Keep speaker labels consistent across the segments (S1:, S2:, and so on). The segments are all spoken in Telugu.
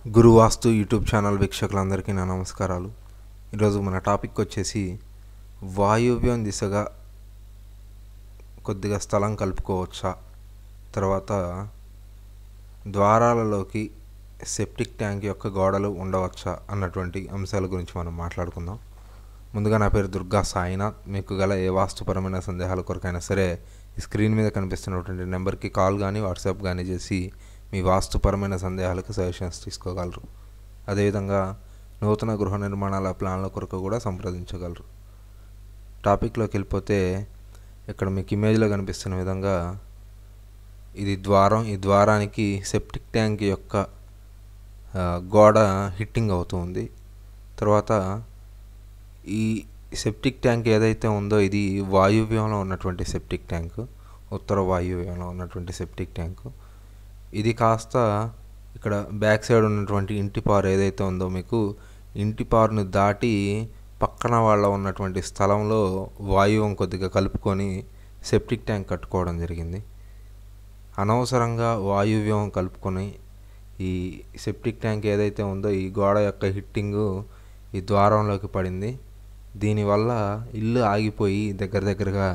S1: గురువాస్తు యూట్యూబ్ ఛానల్ వీక్షకులందరికీ నా నమస్కారాలు ఈరోజు మన టాపిక్ వచ్చేసి వాయువ్యం దిశగా కొద్దిగా స్థలం కలుపుకోవచ్చా తర్వాత ద్వారాలలోకి సెప్టిక్ ట్యాంక్ యొక్క గోడలు ఉండవచ్చా అన్నటువంటి అంశాల గురించి మనం మాట్లాడుకుందాం ముందుగా నా పేరు దుర్గా సాయినాథ్ మీకు గల ఏ వాస్తుపరమైన సందేహాల కొరకైనా సరే ఈ స్క్రీన్ మీద కనిపిస్తున్నటువంటి నెంబర్కి కాల్ కానీ వాట్సాప్ కానీ చేసి మీ వాస్తుపరమైన సందేహాలకు సజెషన్స్ తీసుకోగలరు అదేవిధంగా నూతన గృహ నిర్మాణాల ప్లాన్ల కొరకు కూడా సంప్రదించగలరు టాపిక్లోకి వెళ్ళిపోతే ఇక్కడ మీకు ఇమేజ్లో కనిపిస్తున్న విధంగా ఇది ద్వారం ఈ ద్వారానికి సెప్టిక్ ట్యాంక్ యొక్క ఆ, గోడ హిట్టింగ్ అవుతుంది తర్వాత ఈ సెప్టిక్ ట్యాంక్ ఏదైతే ఉందో ఇది వాయువ్యంలో ఉన్నటువంటి సెప్టిక్ ట్యాంక్ ఉత్తర వాయువ్యంలో ఉన్నటువంటి సెప్టిక్ ట్యాంకు ఇది కాస్త ఇక్కడ బ్యాక్ సైడ్ ఉన్నటువంటి ఇంటి పారు ఏదైతే ఉందో మీకు ఇంటి పారును దాటి పక్కన వాళ్ళ ఉన్నటువంటి స్థలంలో వాయువం కొద్దిగా కలుపుకొని సెప్టిక్ ట్యాంక్ కట్టుకోవడం జరిగింది అనవసరంగా వాయువ్యం కలుపుకొని ఈ సెప్టిక్ ట్యాంక్ ఏదైతే ఉందో ఈ గోడ యొక్క హిట్టింగు ఈ ద్వారంలోకి పడింది దీనివల్ల ఇల్లు ఆగిపోయి దగ్గర దగ్గరగా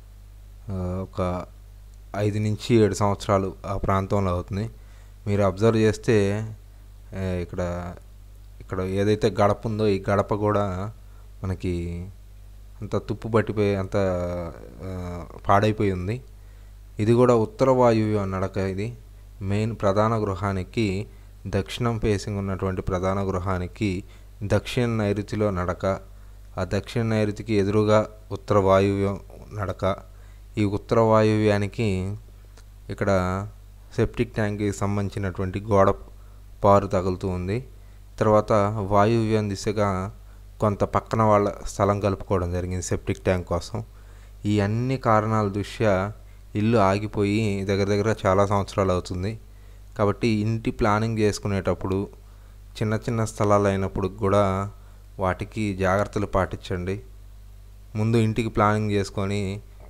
S1: ఆ, ఒక ఐదు నుంచి ఏడు సంవత్సరాలు ఆ ప్రాంతంలో అవుతుంది మీరు అబ్జర్వ్ చేస్తే ఆ, ఇక్కడ ఇక్కడ ఏదైతే గడప ఉందో ఈ గడప కూడా మనకి అంత తుప్పు పట్టిపోయి అంత ఆ, పాడైపోయి ఉంది ఇది కూడా ఉత్తర వాయువ్యం నడక ఇది మెయిన్ ప్రధాన గృహానికి దక్షిణం ఫేసింగ్ ఉన్నటువంటి ప్రధాన గృహానికి దక్షిణ నైరుతిలో నడక ఆ దక్షిణ నైరుతికి ఎదురుగా ఉత్తర వాయువ్యం నడక ఈ ఉత్తర వాయువ్యానికి ఇక్కడ సెప్టిక్ ట్యాంక్కి సంబంధించినటువంటి గోడ పారు తగులుతూ ఉంది తర్వాత వాయువ్యం దిశగా కొంత పక్కన వాళ్ళ స్థలం కలుపుకోవడం జరిగింది సెప్టిక్ ట్యాంక్ కోసం ఈ అన్ని కారణాల దృష్ట్యా ఇల్లు ఆగిపోయి దగ్గర దగ్గర చాలా సంవత్సరాలు అవుతుంది కాబట్టి ఇంటి ప్లానింగ్ చేసుకునేటప్పుడు చిన్న చిన్న స్థలాలు అయినప్పుడు కూడా వాటికి జాగ్రత్తలు పాటించండి ముందు ఇంటికి ప్లానింగ్ చేసుకొని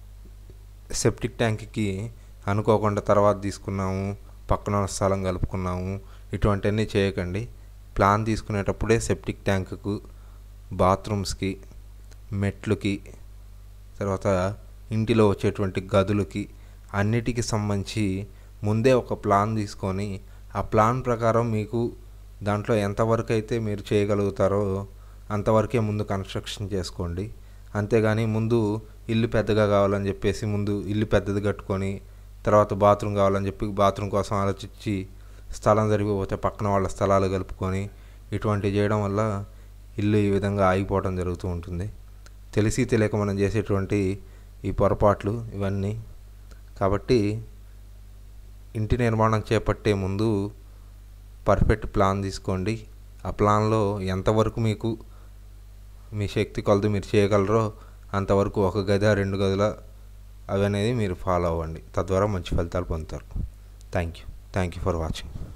S1: సెప్టిక్ ట్యాంక్కి అనుకోకుండా తర్వాత తీసుకున్నాము పక్కన ఉన్న స్థలం కలుపుకున్నాము ఇటువంటివన్నీ చేయకండి ప్లాన్ తీసుకునేటప్పుడే సెప్టిక్ ట్యాంకుకు బాత్రూమ్స్కి మెట్లుకి తర్వాత ఇంటిలో వచ్చేటువంటి గదులకి అన్నిటికి సంబంధించి ముందే ఒక ప్లాన్ తీసుకొని ఆ ప్లాన్ ప్రకారం మీకు దాంట్లో ఎంతవరకు అయితే మీరు చేయగలుగుతారో అంతవరకే ముందు కన్స్ట్రక్షన్ చేసుకోండి అంతేగాని ముందు ఇల్లు పెద్దగా కావాలని చెప్పేసి ముందు ఇల్లు పెద్దది కట్టుకొని తర్వాత బాత్రూమ్ కావాలని చెప్పి బాత్రూమ్ కోసం ఆలోచించి స్థలం జరిగిపోతే పక్కన వాళ్ళ స్థలాలు కలుపుకొని ఇటువంటివి చేయడం వల్ల ఇల్లు ఈ విధంగా ఆగిపోవడం జరుగుతూ ఉంటుంది తెలిసి తెలియక మనం చేసేటువంటి ఈ పొరపాట్లు ఇవన్నీ కాబట్టి ఇంటి నిర్మాణం చేపట్టే ముందు పర్ఫెక్ట్ ప్లాన్ తీసుకోండి ఆ ప్లాన్లో ఎంతవరకు మీకు మీ శక్తి కొలది మీరు చేయగలరో అంతవరకు ఒక గది రెండు గదుల అవి అనేది మీరు ఫాలో అవ్వండి తద్వారా మంచి ఫలితాలు పొందుతారు thank you thank you for watching